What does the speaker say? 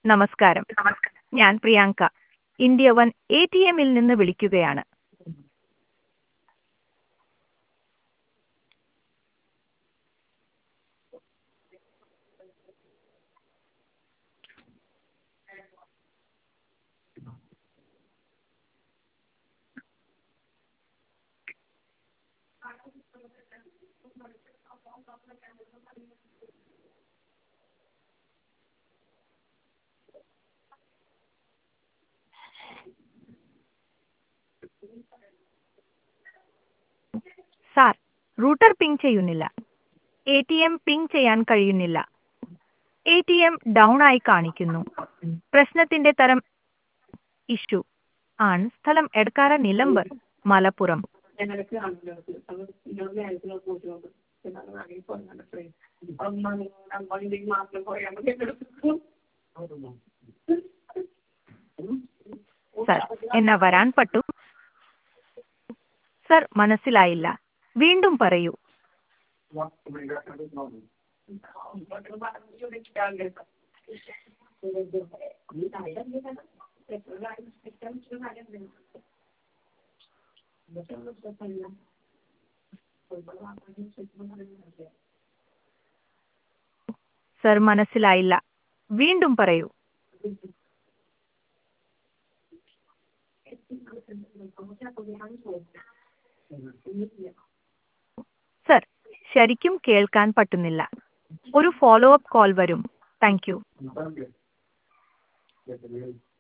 നമസ്കാരം ഞാൻ Priyanka India one A T എമ്മിൽ നിന്ന് വിളിക്കുകയാണ് സാർ റൂട്ടർ പിങ് ചെയ്യുന്നില്ല എ ടി എം പിങ് ചെയ്യാൻ കഴിയുന്നില്ല എ ടി എം ഡൗൺ ആയി കാണിക്കുന്നു പ്രശ്നത്തിന്റെ തരം ഇഷ്യൂ ആണ് സ്ഥലം എടക്കാര നിലമ്പർ മലപ്പുറം ഞങ്ങൾക്ക് ആണുങ്ങൾക്ക് അത് ഇന്നോട് നേരത്തെ പോയിട്ട് നോക്കും പിന്നെ അത് ആകെ പോയാണ് ട്രെയിൻ നമ്മളിലേക്ക് മാത്രം പോയാൽ മതി എന്നെടുക്കും സർ എന്നാ വരാൻ പറ്റൂ സർ മനസ്സിലായില്ല വീണ്ടും പറയൂ സർ മനസ്സിലായില്ല വീണ്ടും പറയൂ സർ ശരിക്കും കേൾക്കാൻ പറ്റുന്നില്ല ഒരു ഫോളോ അപ്പ് കോൾ വരും താങ്ക് യു